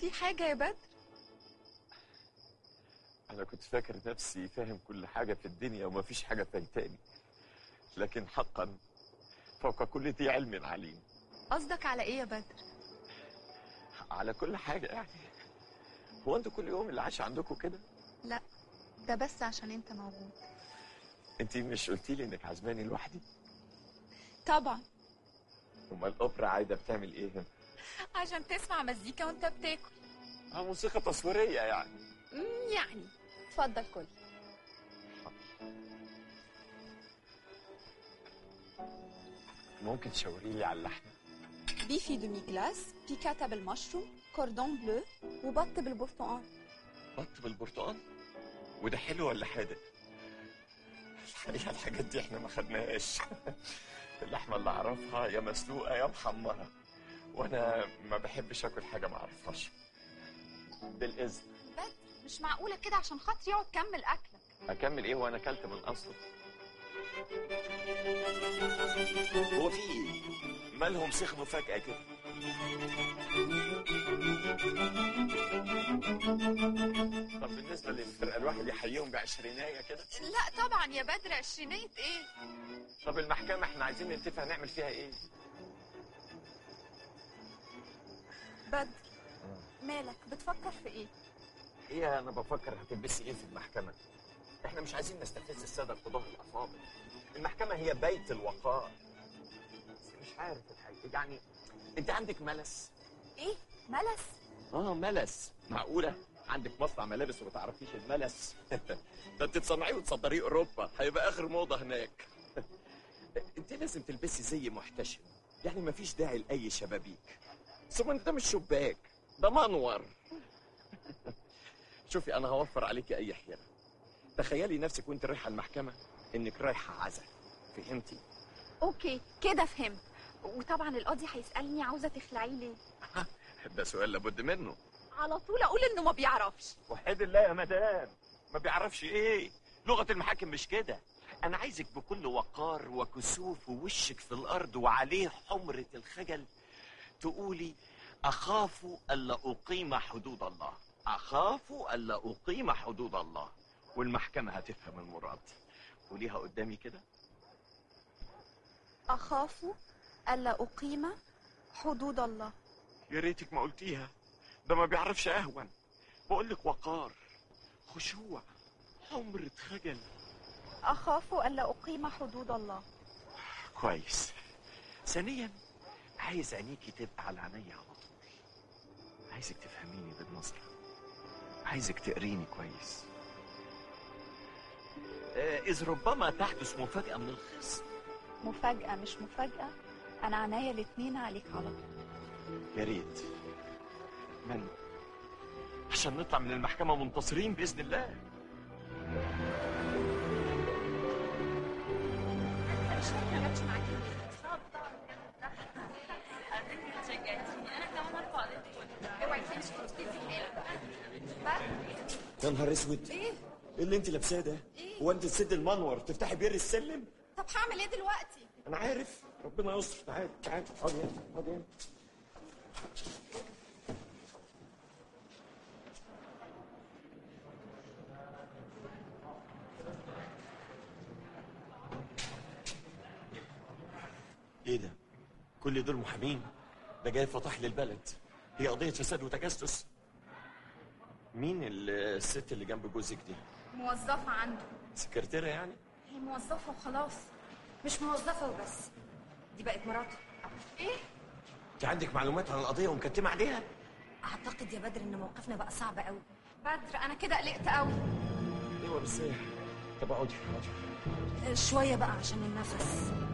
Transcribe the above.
في حاجة يا بدر انا كنت فاكر نفسي فاهم كل حاجه في الدنيا ومفيش حاجه فايتاني لكن حقا فوق كل ذي علم عليم قصدك على ايه يا بدر على كل حاجه يعني هو انتوا كل يوم اللي عايش عندكم كده لا ده بس عشان انت موجود انت مش قلتي لي انك عزماني لوحدي طبعا امال الاوبرا عايده بتعمل ايه هنا عشان تسمع مزيكا وانت بتاكل اه موسيقى تصويريه يعني مم، يعني اتفضل كل ممكن تشاوري لي على اللحمه بيفي دومي جلاس بيكاتا بالمشروم كوردون بلو وبط بالبرتقال بط بالبرتقال وده حلو ولا حادق الحقيقه الحاجات دي احنا ما خدناهاش اللحمه اللي اعرفها يا مسلوقه يا محمره وانا ما بحبش اكل حاجه ما اعرفهاش بالاذن بدر مش معقولة كده عشان خاطري اقعد كمل اكلك اكمل ايه وانا اكلت من اصله هو في ايه مالهم سخنوا فجاه كده طب بالنسبه للفرقه الواحد يحييهم بعشرينايه كده لا طبعا يا بدر عشرينية ايه طب المحكمه احنا عايزين نتفق نعمل فيها ايه بدر مالك بتفكر في ايه هي انا بفكر هتلبسي ايه في المحكمه احنا مش عايزين نستفز الساده القضاه الافاضل المحكمه هي بيت الوقار بس مش عارف الحقيقه يعني انت عندك ملس ايه ملس اه ملس معقوله عندك مصنع ملابس وما تعرفيش الملس ده انت تصنعيه وتصدريه اوروبا هيبقى اخر موضه هناك انت لازم تلبسي زي محتشم يعني مفيش داعي لاي شبابيك ثم انت ده مش شباك ده منور شوفي انا هوفر عليكي اي حيله تخيلي نفسك وانت رايحه المحكمه انك رايحه عزا فهمتي اوكي كده فهمت وطبعا القاضي هيسالني عاوزه تخلعيه ليه ده سؤال لابد منه على طول اقول انه ما بيعرفش وحيد الله يا مدام ما بيعرفش ايه لغه المحاكم مش كده انا عايزك بكل وقار وكسوف ووشك في الارض وعليه حمره الخجل تقولي اخاف الا اقيم حدود الله اخاف الا اقيم حدود الله والمحكمه هتفهم المراد قوليها قدامي كده اخاف الا اقيم حدود الله يا ريتك ما قلتيها ده ما بيعرفش اهون بقول لك وقار خشوع حمرة خجل اخاف الا اقيم حدود الله كويس ثانيا عايز عينيكي تبقى على عينيا على طول عايزك تفهميني بالنظرة عايزك تقريني كويس آه، إذ ربما تحدث مفاجأة من الخصم مفاجاه مش مفاجاه انا عناية الاتنين عليك على طول يا ريت من عشان نطلع من المحكمة منتصرين بإذن الله يا نهار اسود ايه ايه اللي انت لابساه ده؟ هو انت تسد المنور تفتحي بير السلم؟ طب هعمل ايه دلوقتي انا عارف ربنا يستر تعالي تعالي اقعدي هنا اقعدي هنا ايه ده؟ كل دول محامين ده جاي فتح لي البلد هي قضية فساد وتجسس مين ال- الست اللي جنب جوزك دي؟ موظفه عنده سكرتيرة يعني؟ هي موظفه وخلاص مش موظفة وبس دي بقت مراته ايه انت عندك معلومات عن القضية ومكتمة عليها؟ أعتقد يا بدر إن موقفنا بقى صعب قوي بدر انا كده قلقت قوي ايوه بس طب اقعدي اقعدي شوية بقى عشان النفس